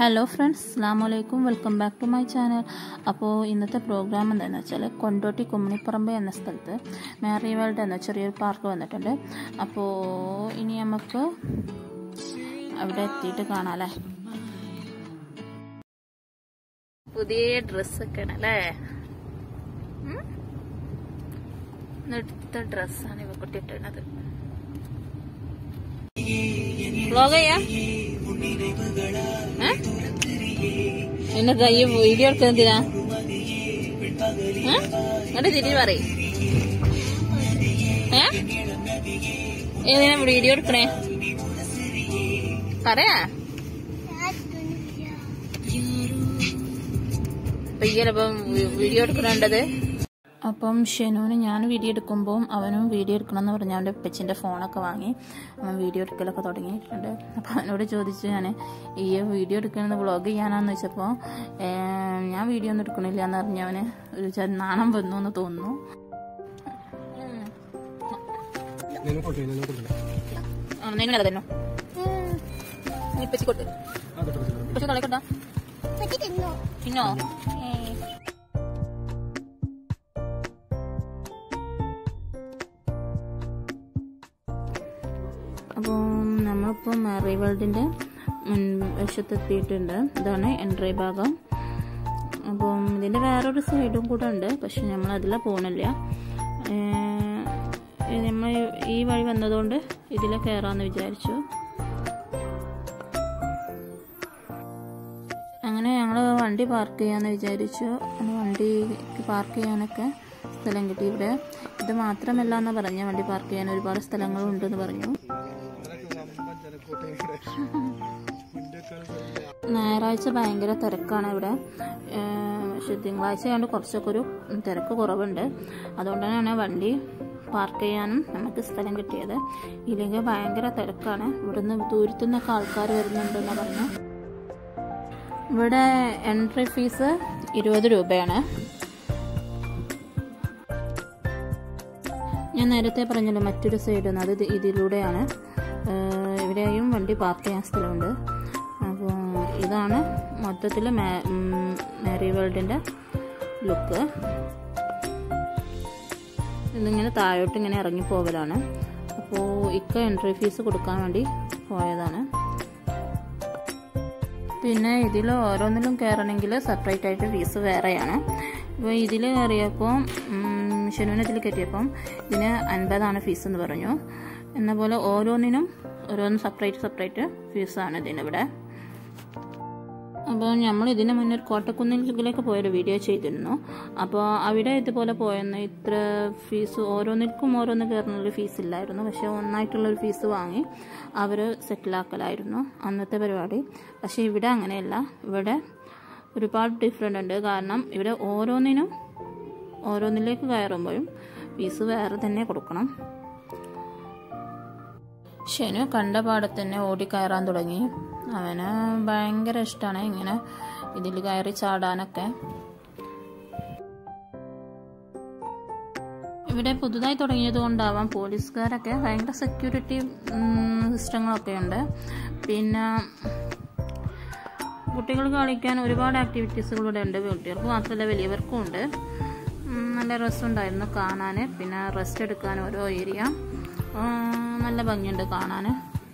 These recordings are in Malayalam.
ഹലോ ഫ്രണ്ട്സ് അസ്സാം വലൈക്കും welcome back to my channel അപ്പോൾ ഇന്നത്തെ പ്രോഗ്രാം എന്താണെന്ന് വെച്ചാൽ കൊണ്ടോട്ടി കുമ്മണിപ്പറമ്പ് എന്ന സ്ഥലത്ത് മാരി വേൾഡ് എന്ന ചെറിയൊരു പാർക്ക് വന്നിട്ടുണ്ട് അപ്പോൾ ഇനി നമുക്ക് അവിടെ എത്തിയിട്ട് കാണാമല്ലേ പുതിയ ഡ്രസ്സൊക്കെയാണ് അല്ലേ എടുത്ത ഡ്രസ്സാണ് ഇവ കുട്ടിയിട്ടത് വ്ലോഗ് ചെയ്യാ എന്നതാ ഈ വീഡിയോ എടുക്കുന്നതിനാ എന്നിട്ട് തിരിഞ്ഞ് പറയും ഏ ഏതിനാ വീഡിയോ എടുക്കണേ പറയാ പയ്യലപ്പം വീഡിയോ എടുക്കണേണ്ടത് അപ്പം ഷെനുവിന് ഞാൻ വീഡിയോ എടുക്കുമ്പോൾ അവനും വീഡിയോ എടുക്കണം എന്ന് പറഞ്ഞ് അവൻ്റെ പെച്ചിൻ്റെ ഫോണൊക്കെ വാങ്ങി അവൻ വീഡിയോ എടുക്കലൊക്കെ തുടങ്ങിയിട്ടുണ്ട് അപ്പോൾ അവനോട് ചോദിച്ചു ഞാൻ ഈ വീഡിയോ എടുക്കുന്നത് വ്ളോഗ് ചെയ്യാനാന്ന് വെച്ചപ്പോൾ ഞാൻ വീഡിയോ ഒന്നും എടുക്കണില്ല എന്ന് പറഞ്ഞവന് ഒരു നാണം വന്നു എന്ന് തോന്നുന്നു നിങ്ങളെ തന്നെ പെച്ചിക്കൊട്ട് പക്ഷെ കളിക്കട്ടാ പിന്നോ അപ്പോൾ നമ്മളിപ്പോൾ മാറി വേൾഡിൻ്റെ മുൻവശത്തെത്തിയിട്ടുണ്ട് ഇതാണ് എൻട്രി ഭാഗം അപ്പം ഇതിൻ്റെ വേറൊരു സൈഡും കൂടെ ഉണ്ട് പക്ഷെ നമ്മൾ അതിലെ പോകണില്ല നമ്മൾ ഈ വഴി വന്നതുകൊണ്ട് ഇതിലെ കയറാമെന്ന് വിചാരിച്ചു അങ്ങനെ ഞങ്ങൾ വണ്ടി പാർക്ക് ചെയ്യാമെന്ന് വിചാരിച്ചു വണ്ടി പാർക്ക് ചെയ്യാനൊക്കെ സ്ഥലം കിട്ടി ഇവിടെ ഇത് മാത്രമല്ല എന്ന് പറഞ്ഞ വണ്ടി പാർക്ക് ചെയ്യാൻ ഒരുപാട് സ്ഥലങ്ങളുണ്ടെന്ന് പറഞ്ഞു ഞായറാഴ്ച ഭയങ്കര തിരക്കാണ് ഇവിടെ പക്ഷെ തിങ്കളാഴ്ച ആയതുകൊണ്ട് കുറച്ചൊക്കെ ഒരു തിരക്ക് കുറവുണ്ട് അതുകൊണ്ടാണ് വണ്ടി പാർക്ക് ചെയ്യാനും നമുക്ക് സ്ഥലം കിട്ടിയത് ഇല്ലെങ്കിൽ ഭയങ്കര തിരക്കാണ് ഇവിടുന്ന് ദൂരത്തു നിന്നൊക്കെ ആൾക്കാർ വരുന്നുണ്ടെന്ന് പറഞ്ഞു ഇവിടെ എൻട്രി ഫീസ് ഇരുപത് രൂപയാണ് ഞാൻ നേരത്തെ പറഞ്ഞല്ലോ മറ്റൊരു സൈഡ് നിന്ന് അത് ഇതിലൂടെയാണ് ഇവിടെയും വണ്ടി പാർക്ക് ചെയ്യാൻ സ്ഥലമുണ്ട് അപ്പോൾ ഇതാണ് മൊത്തത്തിൽ മാരി വേൾഡിൻ്റെ ലുക്ക് ഇതിങ്ങനെ താഴോട്ട് ഇങ്ങനെ ഇറങ്ങി പോകലാണ് അപ്പോൾ ഇക്ക എൻട്രി ഫീസ് കൊടുക്കാൻ വേണ്ടി പോയതാണ് പിന്നെ ഇതിൽ ഓരോന്നിലും കയറണമെങ്കിൽ സെപ്പറേറ്റ് ആയിട്ട് ഫീസ് വേറെയാണ് ഇപ്പോൾ ഇതിൽ കയറിയപ്പോൾ ഷെനുവിന് ഇതിൽ കയറ്റിയപ്പം ഇതിന് അൻപതാണ് ഫീസ് എന്ന് പറഞ്ഞു എന്ന പോലെ ഓരോന്നിനും ഓരോന്നും സെപ്പറേറ്റ് സെപ്പറേറ്റ് ഫീസാണ് ഇതിനിവിടെ അപ്പോൾ നമ്മൾ ഇതിന് മുന്നേ ഒരു കോട്ടക്കുന്നിലേക്ക് പോയൊരു വീഡിയോ ചെയ്തിരുന്നു അപ്പോൾ അവിടെ ഇതുപോലെ പോയെന്ന് ഇത്ര ഫീസ് ഓരോന്നിൽക്കും ഓരോന്ന് കയറുന്നൊരു ഫീസ് ഇല്ലായിരുന്നു പക്ഷേ ഒന്നായിട്ടുള്ളൊരു ഫീസ് വാങ്ങി അവർ സെറ്റിലാക്കലായിരുന്നു അന്നത്തെ പരിപാടി പക്ഷേ ഇവിടെ അങ്ങനെയല്ല ഇവിടെ ഒരുപാട് ഡിഫറെൻ്റ് ഉണ്ട് കാരണം ഇവിടെ ഓരോന്നിനും ഓരോന്നിലേക്ക് കയറുമ്പോഴും ഫീസ് വേറെ തന്നെ കൊടുക്കണം ഷെനു കണ്ട പാടത്ത് തന്നെ ഓടി കയറാൻ തുടങ്ങി അവന് ഭയങ്കര ഇഷ്ടമാണ് ഇങ്ങനെ ഇതിൽ കയറി ചാടാനൊക്കെ ഇവിടെ പുതുതായി തുടങ്ങിയത് കൊണ്ടാവാം പോലീസുകാരൊക്കെ ഭയങ്കര സെക്യൂരിറ്റി സിസ്റ്റങ്ങളൊക്കെ ഉണ്ട് പിന്നെ കുട്ടികൾ കളിക്കാൻ ഒരുപാട് ആക്ടിവിറ്റീസുകൾ ഇവിടെ ഉണ്ട് കുട്ടികൾക്ക് മാത്രമല്ല വലിയവർക്കും ഉണ്ട് നല്ല രസമുണ്ടായിരുന്നു കാണാൻ പിന്നെ റെസ്റ്റ് എടുക്കാൻ ഓരോ ഏരിയ നല്ല ഭംഗിയുണ്ട് കാണാൻ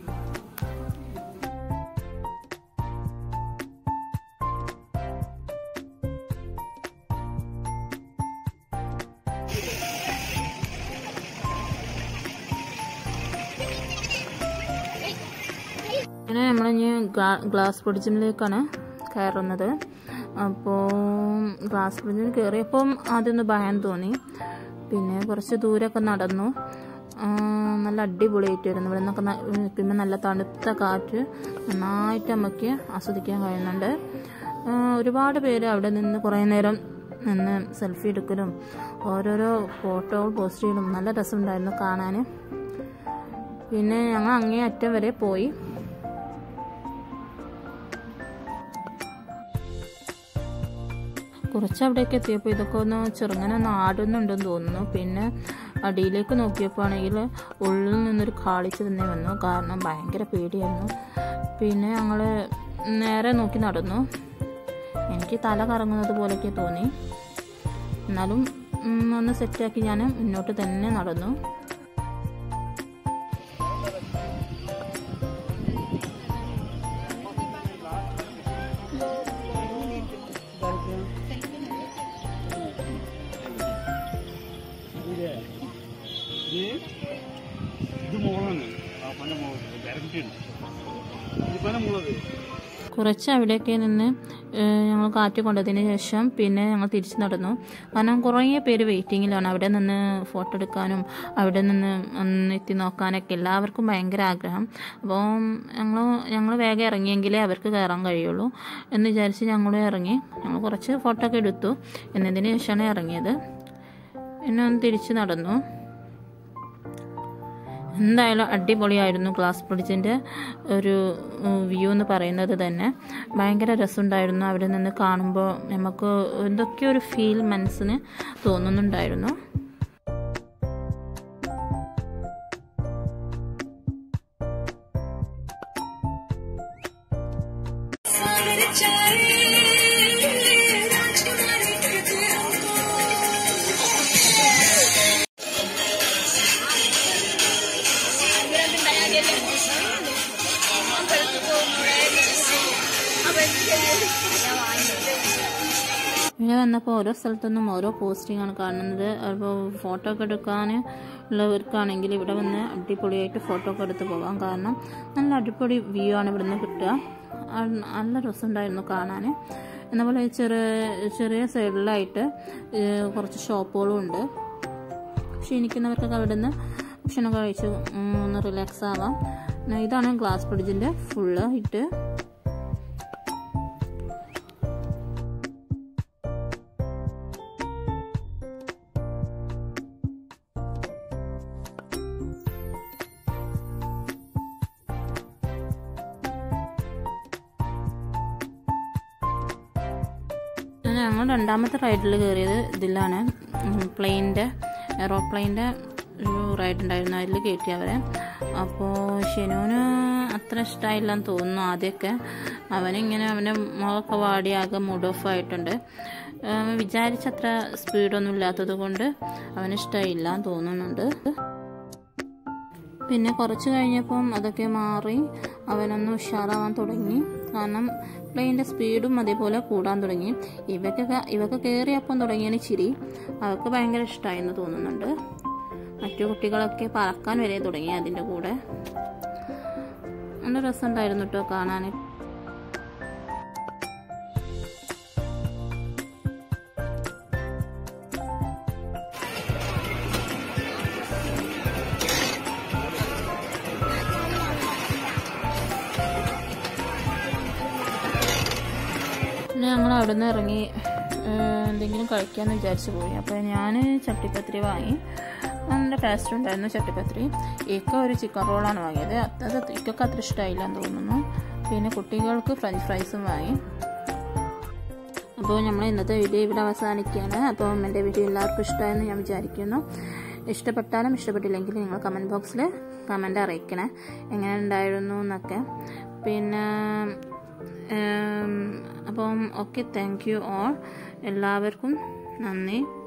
അങ്ങനെ നമ്മളിനി ഗ്ലാസ് ബ്രിഡ്ജിലേക്കാണ് കയറുന്നത് അപ്പോൾ ഗ്ലാസ് ബ്രിഡ്ജിൽ കയറിയപ്പം ആദ്യമൊന്ന് ഭയം തോന്നി പിന്നെ കുറച്ച് ദൂരമൊക്കെ നടന്നു നല്ല അടിപൊളിയായിട്ട് വരുന്നു ഇവിടെ നിന്നൊക്കെ നിൽക്കുമ്പോൾ നല്ല തണുത്ത കാറ്റ് നന്നായിട്ട് നമുക്ക് ആസ്വദിക്കാൻ കഴിയുന്നുണ്ട് ഒരുപാട് പേര് അവിടെ നിന്ന് കുറേ നേരം നിന്ന് സെൽഫി എടുക്കലും ഓരോരോ ഫോട്ടോ പോസ്റ്റ് ചെയ്യലും നല്ല രസമുണ്ടായിരുന്നു കാണാൻ പിന്നെ ഞങ്ങൾ അങ്ങേ അറ്റം വരെ പോയി കുറച്ച് അവിടേക്ക് എത്തിയപ്പോൾ ഇതൊക്കെ ഒന്ന് ചെറുങ്ങനെ ഒന്ന് ആടുന്നുണ്ടെന്ന് തോന്നുന്നു പിന്നെ അടിയിലേക്ക് നോക്കിയപ്പോൾ ആണെങ്കിൽ ഉള്ളിൽ നിന്നൊരു കാളിച്ച് തന്നെ വന്നു കാരണം ഭയങ്കര പേടിയായിരുന്നു പിന്നെ ഞങ്ങൾ നേരെ നോക്കി നടന്നു എനിക്ക് തല കറങ്ങുന്നത് പോലെയൊക്കെ തോന്നി എന്നാലും ഉം, ഒന്ന് സെറ്റാക്കി ഞാൻ മുന്നോട്ട് തന്നെ നടന്നു ഇത് മോളാണ് ആ പന മോള് ഗ്യാരണ്ടി ഉണ്ട് ഇത് പന മോളത് കുറച്ച് അവിടെയൊക്കെ നിന്ന് ഞങ്ങൾ കാറ്റ് കൊണ്ടതിന് ശേഷം പിന്നെ ഞങ്ങൾ തിരിച്ചു നടന്നു കാരണം കുറേ പേര് വെയിറ്റിങ്ങിലാണ് അവിടെ നിന്ന് ഫോട്ടോ എടുക്കാനും അവിടെ നിന്ന് ഒന്ന് എത്തി നോക്കാനൊക്കെ എല്ലാവർക്കും ഭയങ്കര ആഗ്രഹം അപ്പോൾ ഞങ്ങൾ ഞങ്ങൾ വേഗം ഇറങ്ങിയെങ്കിലേ അവർക്ക് കയറാൻ കഴിയുള്ളൂ എന്ന് വിചാരിച്ച് ഞങ്ങൾ ഇറങ്ങി ഞങ്ങൾ കുറച്ച് ഫോട്ടോ ഒക്കെ എടുത്തു എന്നതിന് ശേഷമാണ് ഇറങ്ങിയത് പിന്നെ ഒന്ന് തിരിച്ച് നടന്നു എന്തായാലും അടിപൊളിയായിരുന്നു ഗ്ലാസ് ബ്രിഡ്ജിൻ്റെ ഒരു വ്യൂ എന്ന് പറയുന്നത് തന്നെ ഭയങ്കര രസമുണ്ടായിരുന്നു അവിടെ നിന്ന് കാണുമ്പോൾ നമുക്ക് എന്തൊക്കെയോ ഒരു ഫീൽ മനസ്സിന് തോന്നുന്നുണ്ടായിരുന്നു ഇവിടെ വന്നപ്പോൾ ഓരോ സ്ഥലത്തുനിന്നും ഓരോ പോസ്റ്റിംഗ് ആണ് കാണുന്നത് അപ്പോൾ ഫോട്ടോ ഒക്കെ എടുക്കാൻ ഉള്ളവർക്കാണെങ്കിൽ ഇവിടെ വന്ന് അടിപൊളിയായിട്ട് ഫോട്ടോ ഒക്കെ എടുത്ത് പോകാം കാരണം നല്ല അടിപൊളി വ്യൂ ആണ് ഇവിടുന്ന് കിട്ടുക ആ, നല്ല രസമുണ്ടായിരുന്നു കാണാൻ എന്നപോലെ ചെറിയ ചെറിയ സൈഡിലായിട്ട് ഏഹ്, കുറച്ച് ഷോപ്പുകളും ഉണ്ട് ക്ഷീണിക്കുന്നവർക്കൊക്കെ അവിടെ നിന്ന് ഭക്ഷണമൊക്കെ കഴിച്ച് ഉം, ഒന്ന് റിലാക്സ് ആവാം പിന്നെ ഇതാണ് ഗ്ലാസ് ബ്രിഡ്ജിൻ്റെ ഫുള്ള് ഇട്ട് ഞങ്ങൾ രണ്ടാമത്തെ റൈഡിൽ കയറിയത് ഇതിലാണ് പ്ലെയിൻ്റെ എറോപ്ലെയിൻ്റെ ഒരു റൈഡ് ഉണ്ടായിരുന്നു അതിൽ കയറ്റി അവരെ അപ്പോൾ ഷെനുവിന് അത്ര ഇഷ്ടമായില്ലെന്ന് തോന്നുന്നു ആദ്യമൊക്കെ അവനിങ്ങനെ അവൻ്റെ മുഖമൊക്കെ വാടി ആകെ മൂഡ് ഓഫ് ആയിട്ടുണ്ട് അവൻ വിചാരിച്ചത്ര സ്പീഡൊന്നും ഇല്ലാത്തത് കൊണ്ട് അവന് ഇഷ്ടമായില്ല എന്ന് തോന്നുന്നുണ്ട് പിന്നെ കുറച്ച് കഴിഞ്ഞപ്പം അതൊക്കെ മാറി അവനൊന്ന് ഉഷാറാവാൻ തുടങ്ങി കാരണം പ്ലെയിൻ്റെ സ്പീഡും അതേപോലെ കൂടാൻ തുടങ്ങി ഇവക്കൊക്കെ ഇവക്ക് കയറിയപ്പം തുടങ്ങിയതിന് ചിരി അവൾക്ക് ഭയങ്കര ഇഷ്ടമായെന്ന് തോന്നുന്നുണ്ട് മറ്റു കുട്ടികളൊക്കെ പറക്കാൻ വരെ തുടങ്ങി അതിൻ്റെ കൂടെ നല്ല രസമുണ്ടായിരുന്നു കേട്ടോ കാണാൻ പിന്നെ ഞങ്ങൾ അവിടെ നിന്ന് ഇറങ്ങി ഏഹ്, എന്തെങ്കിലും കഴിക്കാമെന്ന് വിചാരിച്ചു പോയി അപ്പോൾ ഞാൻ ചട്ടിപ്പത്തിരി വാങ്ങി നല്ല ടേസ്റ്റ് ഉണ്ടായിരുന്നു ചട്ടിപ്പത്തിരി ഇക്ക ഒരു ചിക്കൻ റോളാണ് വാങ്ങിയത് അത് ഇക്കൊക്കെ അത്ര ഇഷ്ടമായില്ല എന്ന് തോന്നുന്നു പിന്നെ കുട്ടികൾക്ക് ഫ്രഞ്ച് ഫ്രൈസും വാങ്ങി അപ്പോൾ നമ്മൾ ഇന്നത്തെ വീഡിയോ ഇവിടെ അവസാനിക്കുകയാണ് അപ്പോൾ എൻ്റെ വീഡിയോ എല്ലാവർക്കും ഇഷ്ടമായെന്ന് ഞാൻ വിചാരിക്കുന്നു ഇഷ്ടപ്പെട്ടാലും ഇഷ്ടപ്പെട്ടില്ലെങ്കിൽ നിങ്ങൾ കമൻറ്റ് ബോക്സിൽ കമൻ്റ് അറിയിക്കണേ എങ്ങനെ ഉണ്ടായിരുന്നു എന്നൊക്കെ പിന്നെ ഉം, അപ്പം ഓക്കെ താങ്ക് യു ഓൾ എല്ലാവർക്കും നന്ദി